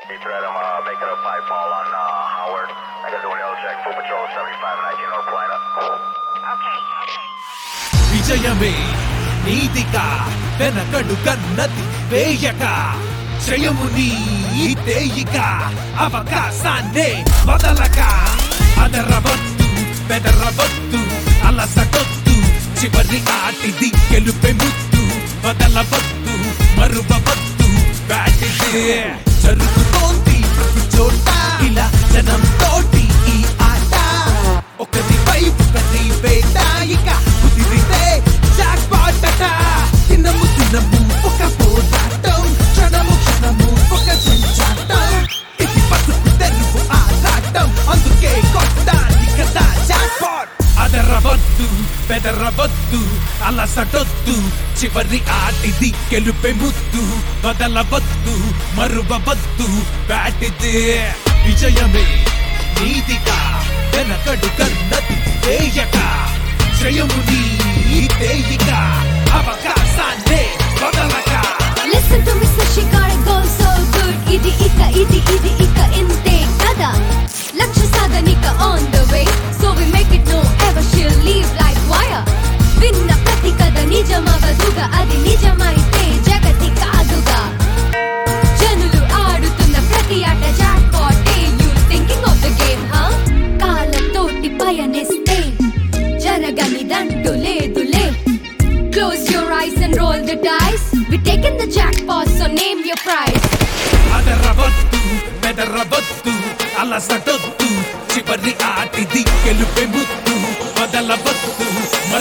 Detroit, I'm uh, making a pipe fall on uh, Howard. I gotta do an L check. Full patrol 75 and 19 North Plano. Okay, okay. విజయమే నీతిగా వెనకడు కన్నది వేయక జయము నీ తేయిక అవకాశాన్నే వదలక అదరవద్దు బెదరవద్దు అలసటొద్దు చివరి ఆటిది గెలుపె ముద్దు వదలవద్దు మరువవద్దు బ్యాటిదే జరుగుతోంది ప్రతి చోట ఇలా జనం తోటి ఈ ఆట ఒకటి వైపు ఒకటి వేట ఇక కుదిరితే జాక్ పాటట దినము దినము ఒక పోరాటం క్షణము క్షణము ఒక చెంచాటం ఇది బతుకు తెరువు ఆరాటం అందుకే కొట్టాలి కదా జాక్ పాట్ అదరవద్దు బెదరవద్దు అలసటొద్దు చివరి ఆటిది గెలుపె ముద్దు వదలవద్దు మరువవద్దు బ్యాటిదే విజయమే నీతిగా వెనకడు కన్నది వేయక జయము నీ తేయిక అవకాశాన్నే వదలక Listen to me, so she got it going so good. ఇది ఇక ఇది ఇది ఇక ఇంతే కదా లక్ష్య సాధనిక on the way. So we make it no ever she'll leave like wire. విన్న ప్రతి కథ నిజమవదుగా అది నిజమైతే జగతి కాదుగా జనులు ఆడుతున్న ప్రతి ఆట జాక్పాటే you thinking of the game హా కాలంతోటి పయనిస్తే జరగనిదంటూ లేదులే Close your eyes and roll the dice. We taking the jackpot, so name your price. అదరవద్దు బెదరవద్దు అలసటొద్దు చివరి ఆటిది గెలుపె ముద్దు వదలవద్దు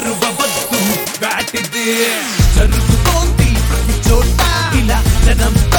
మరువవద్దు బ్యాటిదే జరుగుతోంది ప్రతి చోట ఇలా జనం